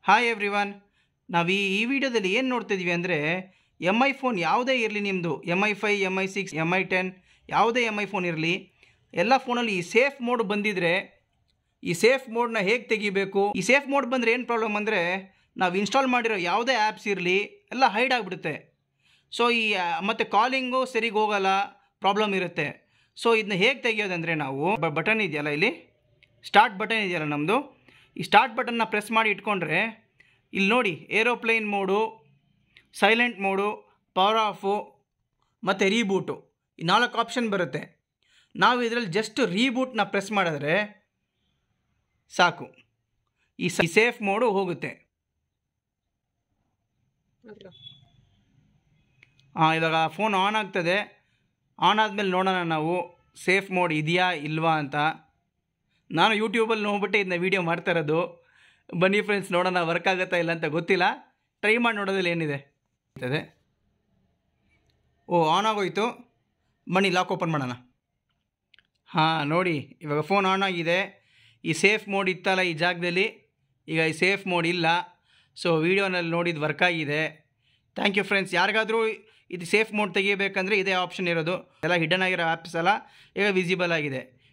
hi everyone ನಾವು ಈ ಈ ವಿಡಿಯೋದಲ್ಲಿ ಏನು ನೋಡ್ತಿದ್ವಿ ಅಂದರೆ ಎಮ್ ಐ ಫೋನ್ ಯಾವುದೇ ಇರಲಿ ನಿಮ್ಮದು M I five M I six M I ten ಯಾವುದೇ ಎಮ್ ಐ ಫೋನ್ ಇರಲಿ ಎಲ್ಲ ಫೋನಲ್ಲಿ ಈ ಸೇಫ್ ಮೋಡ್ ಬಂದಿದ್ರೆ ಈ ಸೇಫ್ ಮೋಡ್ನ ಹೇಗೆ ತೆಗಿಬೇಕು ಈ ಸೇಫ್ ಮೋಡ್ ಬಂದರೆ ಏನು ಪ್ರಾಬ್ಲಮ್ ಅಂದರೆ ನಾವು ಇನ್ಸ್ಟಾಲ್ ಮಾಡಿರೋ ಯಾವುದೇ ಆ್ಯಪ್ಸ್ ಇರಲಿ ಎಲ್ಲ ಹೈಡ್ ಆಗಿಬಿಡುತ್ತೆ ಸೊ ಈ ಮತ್ತು ಕಾಲಿಂಗು ಸರಿಗೆ ಹೋಗಲ್ಲ ಪ್ರಾಬ್ಲಮ್ ಇರುತ್ತೆ ಸೊ ಇದನ್ನ ಹೇಗೆ ತೆಗಿಯೋದಂದರೆ ನಾವು ಬಟನ್ ಇದೆಯಲ್ಲ ಇಲ್ಲಿ ಸ್ಟಾರ್ಟ್ ಬಟನ್ ಇದೆಯಲ್ಲ ನಮ್ಮದು ಈ ಸ್ಟಾರ್ಟ್ ಬಟನ್ನ ಪ್ರೆಸ್ ಮಾಡಿ ಇಟ್ಕೊಂಡ್ರೆ ಇಲ್ಲಿ ನೋಡಿ aeroplane mode silent mode power off ಮತ್ತು ರೀಬೂಟು ಈ ನಾಲ್ಕು ಆಪ್ಷನ್ ಬರುತ್ತೆ ನಾವು ಇದರಲ್ಲಿ ಜಸ್ಟ್ ರೀಬೂಟ್ನ ಪ್ರೆಸ್ ಮಾಡಿದ್ರೆ ಸಾಕು ಈ ಸೇಫ್ ಮೋಡು ಹೋಗುತ್ತೆ ಹಾಂ ಇವಾಗ ಫೋನ್ ಆನ್ ಆಗ್ತದೆ ಆನ್ ಆದಮೇಲೆ ನೋಡೋಣ ನಾವು ಸೇಫ್ ಮೋಡ್ ಇದೆಯಾ ಇಲ್ವಾ ಅಂತ ನಾನು ಯೂಟ್ಯೂಬಲ್ಲಿ ನೋಡ್ಬಿಟ್ಟು ಇದನ್ನ ವೀಡಿಯೋ ಮಾಡ್ತಾ ಇರೋದು ಬನ್ನಿ ಫ್ರೆಂಡ್ಸ್ ನೋಡೋಣ ವರ್ಕ್ ಆಗುತ್ತಾ ಇಲ್ಲ ಅಂತ ಗೊತ್ತಿಲ್ಲ ಟ್ರೈ ಮಾಡಿ ನೋಡೋದ್ರಲ್ಲಿ ಏನಿದೆ ಇದೆ ಓ ಆನ್ ಆಗೋಯ್ತು ಬನ್ನಿ ಲಾಕ್ ಓಪನ್ ಮಾಡೋಣ ಹಾಂ ನೋಡಿ ಇವಾಗ ಫೋನ್ ಆನ್ ಆಗಿದೆ ಈ ಸೇಫ್ ಮೋಡ್ ಇತ್ತಲ್ಲ ಈ ಜಾಗದಲ್ಲಿ ಈಗ ಈ ಸೇಫ್ ಮೋಡ್ ಇಲ್ಲ ಸೊ ವೀಡಿಯೋನಲ್ಲಿ ನೋಡಿದ್ದು ವರ್ಕ್ ಆಗಿದೆ ಥ್ಯಾಂಕ್ ಯು ಫ್ರೆಂಡ್ಸ್ ಯಾರಿಗಾದರೂ ಇದು ಸೇಫ್ ಮೋಡ್ ತೆಗಿಬೇಕಂದ್ರೆ ಇದೇ ಆಪ್ಷನ್ ಇರೋದು ಎಲ್ಲ ಹಿಡನ್ ಆಗಿರೋ ಆ್ಯಪ್ಸ್ ಎಲ್ಲ ಈಗ ವಿಸಿಬಲ್ ಆಗಿದೆ